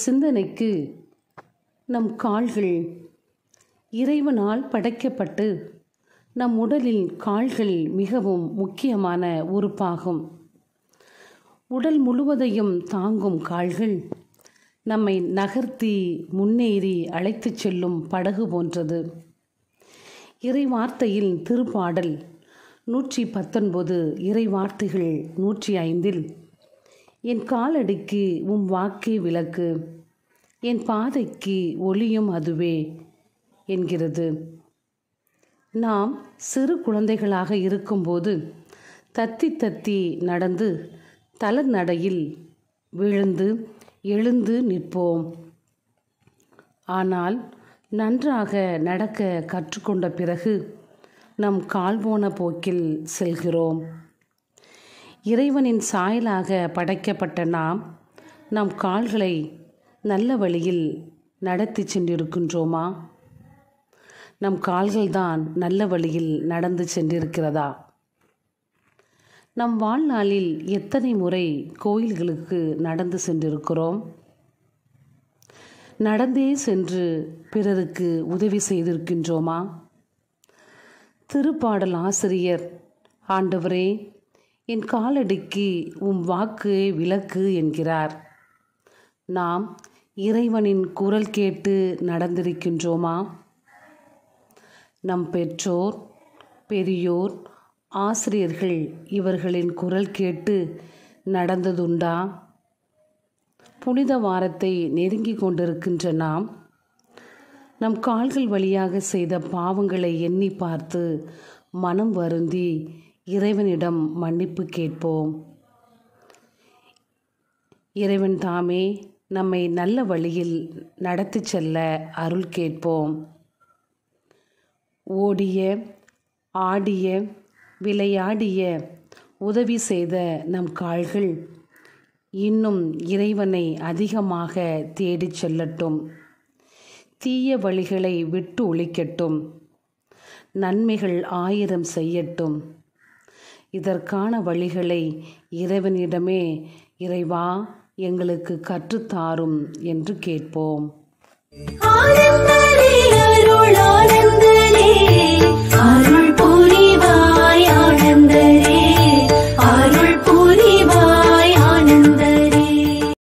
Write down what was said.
சிந்தனைக்கு நம் கால்கள் இறைவனால் படைக்கப்பட்டு நம் உடலில் கால்கள் மிகவும் முக்கியமான உறுப்பாகும் உடல் முழுவதையும் தாங்கும் கால்கள் நம்மை நகர்த்தி முன்னேறி அழைத்துச் செல்லும் படகு போன்றது இறை வார்த்தையில் திருப்பாடல் நூற்றி பத்தொன்பது இறை வார்த்தைகள் நூற்றி ஐந்தில் என் காலடிக்கு உம் வாக்கே விளக்கு என் பாதைக்கு ஒளியும் அதுவே என்கிறது நாம் சிறு குழந்தைகளாக இருக்கும்போது தத்தி தத்தி நடந்து தளர் நடையில் விழுந்து எழுந்து நிற்போம் ஆனால் நன்றாக நடக்க கற்றுக்கொண்ட பிறகு நம் கால் போன போக்கில் செல்கிறோம் இறைவனின் சாயலாக படைக்கப்பட்ட நாம் நம் கால்களை நல்ல வழியில் நடத்தி சென்றிருக்கின்றோமா நம் கால்கள்தான் நல்ல வழியில் நடந்து சென்றிருக்கிறதா நம் வாழ்நாளில் எத்தனை முறை கோயில்களுக்கு நடந்து சென்றிருக்கிறோம் நடந்தே சென்று பிறருக்கு உதவி செய்திருக்கின்றோமா திருப்பாடல் ஆசிரியர் ஆண்டவரே என் காலடிக்கு உம் வாக்கு விளக்கு என்கிறார் நாம் இறைவனின் குரல் கேட்டு நடந்திருக்கின்றோமா நம் பெற்றோர் பெரியோர் ஆசிரியர்கள் இவர்களின் குரல் கேட்டு நடந்ததுண்டா புனித வாரத்தை நெருங்கி கொண்டிருக்கின்ற நாம் நம் கால்கள் வழியாக செய்த பாவங்களை எண்ணி பார்த்து மனம் வருந்தி இறைவனிடம் மன்னிப்பு கேட்போம் இறைவன் தாமே நம்மை நல்ல வழியில் நடத்தி செல்ல அருள் கேட்போம் ஓடிய ஆடிய விளையாடிய உதவி செய்த நம் கால்கள் இன்னும் இறைவனை அதிகமாக தேடிச் செல்லட்டும் தீய வழிகளை விட்டு ஒழிக்கட்டும் நன்மைகள் ஆயிரம் செய்யட்டும் இதற்கான வழிகளை இறைவனிடமே இறைவா எங்களுக்கு கற்றுத்தாரும் என்று கேட்போம் ஆனந்தரே அருள் ஆனந்தரே அருள் புரிவாய் ஆனந்தரே அருள்